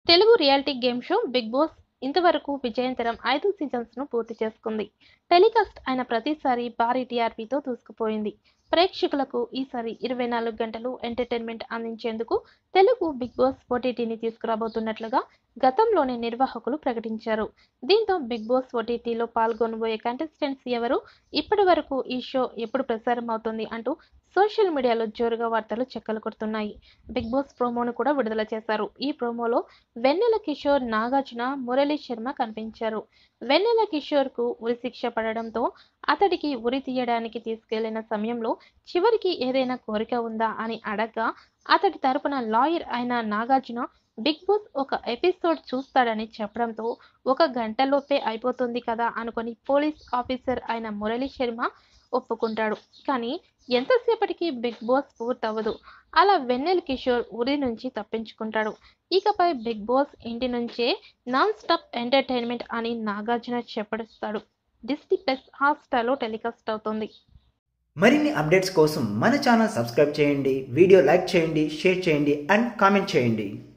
Telugu reality game show Bigg Boss ఇంతవరకు విజయంతరం ఐదు సీజన్స్ను పూర్తి చేసుకుంది టెలికాస్ట్ అయిన ప్రతిసారి భారీ టీఆర్పీతో దూసుకుపోయింది ప్రేక్షకులకు ఈసారి ఇరవై నాలుగు గంటలు ఎంటర్టైన్మెంట్ అందించేందుకు తెలుగు బిగ్ బాస్ ఓటీటీని తీసుకురాబోతున్నట్లుగా గతంలోనే నిర్వాహకులు ప్రకటించారు దీంతో బిగ్ బాస్ ఓటీటీలో పాల్గొనబోయే కంటెస్టెంట్స్ ఎవరు ఇప్పటి వరకు ఈ షో ఎప్పుడు ప్రసారం అవుతుంది అంటూ సోషల్ మీడియాలో జోరుగా వార్తలు చెక్కలు కొడుతున్నాయి బిగ్ బాస్ ప్రోమోను కూడా విడుదల చేశారు ఈ ప్రోమోలో వెన్నెల కిషోర్ నాగార్జున మురళీ శర్మ కనిపించారు వెన్నెల కిషోర్కు ఉరిశిక్ష పడడంతో అతడికి ఉరి తీయడానికి తీసుకెళ్లిన సమయంలో చివరికి ఏదైనా కోరిక ఉందా అని అడగ్గా అతడి తరపున లాయర్ అయిన నాగార్జున బిగ్ బాస్ ఒక ఎపిసోడ్ చూస్తాడని చెప్పడంతో ఒక గంటలోపే అయిపోతుంది కదా అనుకొని పోలీస్ ఆఫీసర్ అయిన మురళీ శర్మ ఒప్పుకుంటాడు కానీ ఎంతసేపటికి బిగ్ బాస్ పూర్తవ్వదు అలా వెన్నెల్ కిషోర్ ఉరి నుంచి తప్పించుకుంటాడు ఇకపై బిగ్ బాస్ ఇంటి నుంచే నాన్ స్టాప్ ఎంటర్టైన్మెంట్ అని నాగార్జున చెప్పడిస్తాడు డిస్నీ ప్లస్ హాట్స్టార్లో టెలికాస్ట్ అవుతుంది మరిన్ని అప్డేట్స్ కోసం మన ఛానల్ సబ్స్క్రైబ్ చేయండి వీడియో లైక్ చేయండి షేర్ చేయండి అండ్ కామెంట్ చేయండి